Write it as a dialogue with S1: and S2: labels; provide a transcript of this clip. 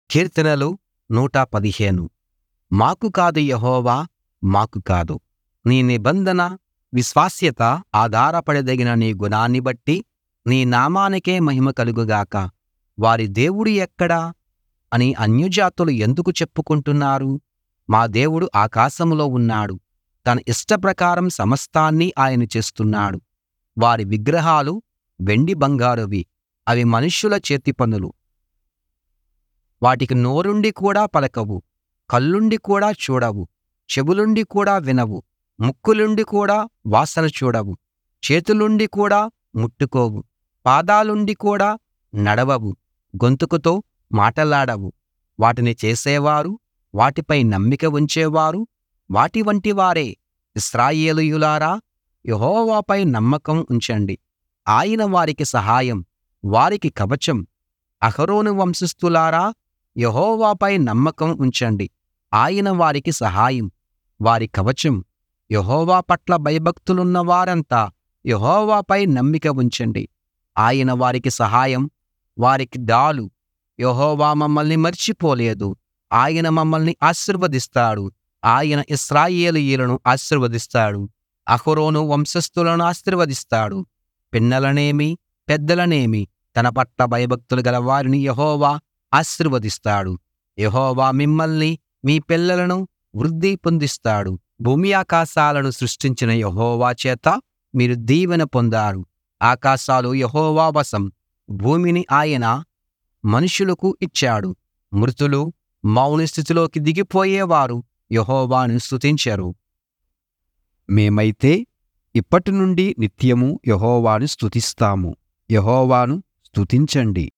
S1: కీర్తనలు 115 మాకు కాదు యెహోవా మాకు కాదు నీ నిబంధన విశ్వాస్యత ఆధారపడదగిన నీ గుణాన్ని బట్టి నీ నామానికే మహిమ కలుగు గాక వారి దేవుడు ఎక్కడ అని అన్యజాతులు ఎందుకు చెప్పుకుంటున్నారు మా దేవుడు ఆకాశంలో ఉన్నాడు తన ఇష్టప్రకారం సమస్తాన్నీ ఆయన చేస్తున్నాడు వారి విగ్రహాలు వెండి బంగారువి అవి మనుష్యుల చేతి పనులు వాటికి నోరుండి కూడా పలకవు కళ్ళుండి కూడా చూడవు చెవులుండి కూడా వినవు ముక్కులుండి కూడా వాసన చూడవు చేతులుండి కూడా ముట్టుకోవు పాదాలుండి కూడా నడవవు గొంతుకుతో మాటలాడవు వాటిని చేసేవారు వాటిపై నమ్మిక ఉంచేవారు వాటి వంటి వారే ఇశ్రాయేలీయులారా యెహోవాపై నమ్మకం ఉంచండి ఆయన వారికి సహాయం వారికి కవచం అహరోను వంశస్థులారా యెహోవాపై నమ్మకం ఉంచండి ఆయన వారికి సహాయం వారి కవచం యెహోవా పట్ల భయభక్తులున్న వారంతా యెహోవాపై నమ్మిక ఉంచండి ఆయన వారికి సహాయం వారికి డాలు యెహోవా మమ్మల్ని మర్చిపోలేదు ఆయన మమ్మల్ని ఆశీర్వదిస్తాడు ఆయన ఇశ్రాయేలీయులను ఆశీర్వదిస్తాడు అహరోను వంశస్థులను ఆశీర్వదిస్తాడు పిన్నలనేమి పెద్దలనేమి తన పట్ల భయభక్తులు గల వారిని యెహోవా ఆశీర్వదిస్తాడు యెహోవా మిమ్మల్ని మీ పిల్లలను వృద్ధి పొందిస్తాడు భూమి ఆకాశాలను సృష్టించిన యెహోవా చేత మీరు దీవెన పొందారు ఆకాశాలు యెహోవా వశం భూమిని ఆయన మనుషులకు ఇచ్చాడు మృతులు మౌన స్థితిలోకి దిగిపోయేవారు యెహోవాను స్తుతించరు
S2: మేమైతే ఇప్పటి నుండి నిత్యము యెహోవాను స్తుతిస్తాము యెహోవాను స్తుతించండి